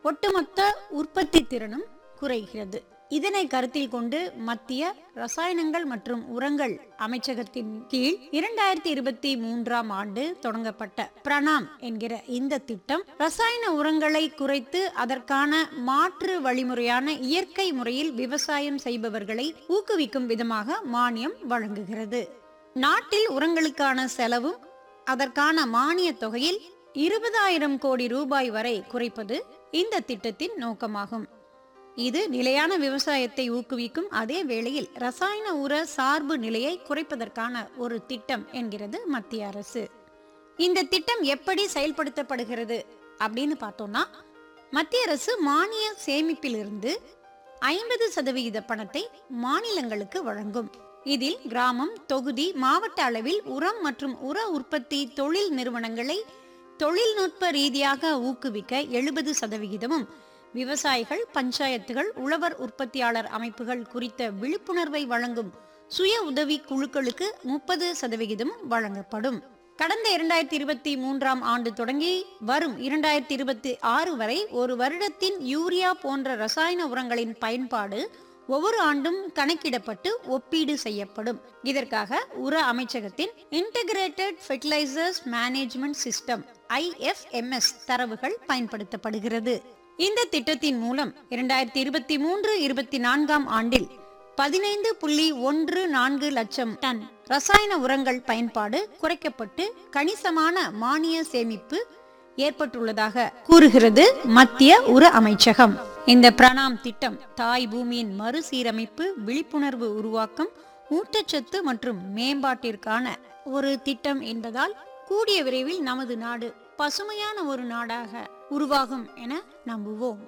ஒட்டுமொத்த உற்பத்தி திறனும் குறைகிறது இதனை கருத்தில் கொண்டு மத்திய ரசாயனங்கள் மற்றும் உரங்கள் அமைச்சகத்தின் கீழ் இரண்டாயிரத்தி இருபத்தி மூன்றாம் ஆண்டு தொடங்கப்பட்ட பிரணாம் என்கிற இந்த திட்டம் ரசாயன உரங்களை குறைத்து அதற்கான மாற்று வழிமுறையான இயற்கை முறையில் விவசாயம் செய்பவர்களை ஊக்குவிக்கும் விதமாக மானியம் வழங்குகிறது நாட்டில் உரங்களுக்கான செலவும் அதற்கான மானிய தொகையில் இருபதாயிரம் கோடி ரூபாய் வரை குறைப்பது இந்த திட்டத்தின் நோக்கமாகும் இது நிலையான விவசாயத்தை ஊக்குவிக்கும் அதே வேளையில் ரசாயன உர சார்பு நிலையை குறைப்பதற்கான ஒரு திட்டம் என்கிறது மத்திய அரசு இந்த திட்டம் எப்படி செயல்படுத்தப்படுகிறது அப்படின்னு பார்த்தோம்னா மத்திய அரசு மானிய சேமிப்பிலிருந்து ஐம்பது சதவிகித பணத்தை மாநிலங்களுக்கு வழங்கும் இதில் கிராமம் தொகுதி மாவட்ட அளவில் உரம் மற்றும் உர உற்பத்தி தொழில் நிறுவனங்களை தொழில்நுட்ப ரீதியாக ஊக்குவிக்க எழுபது சதவிகிதமும் விவசாயிகள் பஞ்சாயத்துகள் உழவர் உற்பத்தியாளர் அமைப்புகள் குறித்த விழிப்புணர்வை வழங்கும் சுய உதவி குழுக்களுக்கு முப்பது சதவிகிதம் வழங்கப்படும் கடந்த இரண்டாயிரத்தி இருபத்தி மூன்றாம் ஆண்டு தொடங்கி வரும் இரண்டாயிரத்தி இருபத்தி ஆறு வரை ஒரு வருடத்தின் யூரியா போன்ற ரசாயன உரங்களின் பயன்பாடு ஒவ்வொரு ஆண்டும் கணக்கிடப்பட்டு ஒப்பீடு செய்யப்படும் இதற்காக உர அமைச்சகத்தின் integrated fertilisers management system IFMS தரவுகள் பயன்படுத்தப்படுகிறது இந்த திட்டத்தின் மூலம் இரண்டாயிரத்தி இருபத்தி மூன்று இருபத்தி நான்காம் ஆண்டில் பதினைந்து புள்ளி ஒன்று நான்கு லட்சம் டன் ரசாயன உரங்கள் பயன்பாடு குறைக்கப்பட்டு கணிசமான மானிய சேமிப்பு ஏற்பட்டுள்ளதாக கூறுகிறது மத்திய உர அமைச்சகம் இந்த பிரணாம் திட்டம் தாய் பூமியின் மறுசீரமைப்பு விழிப்புணர்வு உருவாக்கம் ஊட்டச்சத்து மற்றும் மேம்பாட்டிற்கான ஒரு திட்டம் என்பதால் கூடிய விரைவில் நமது நாடு பசுமையான ஒரு நாடாக உருவாகும் என நம்புவோம்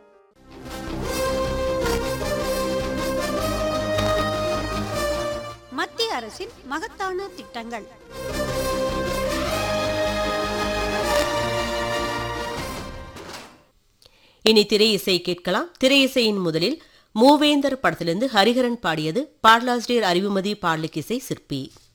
மத்திய அரசின் மகத்தான திட்டங்கள் இனி திரை இசை கேட்கலாம் திரை இசையின் முதலில் மூவேந்தர் படத்திலிருந்து ஹரிஹரன் பாடியது பாடலாசிரியர் அறிவுமதி பாடலுக்கிசை சிற்பி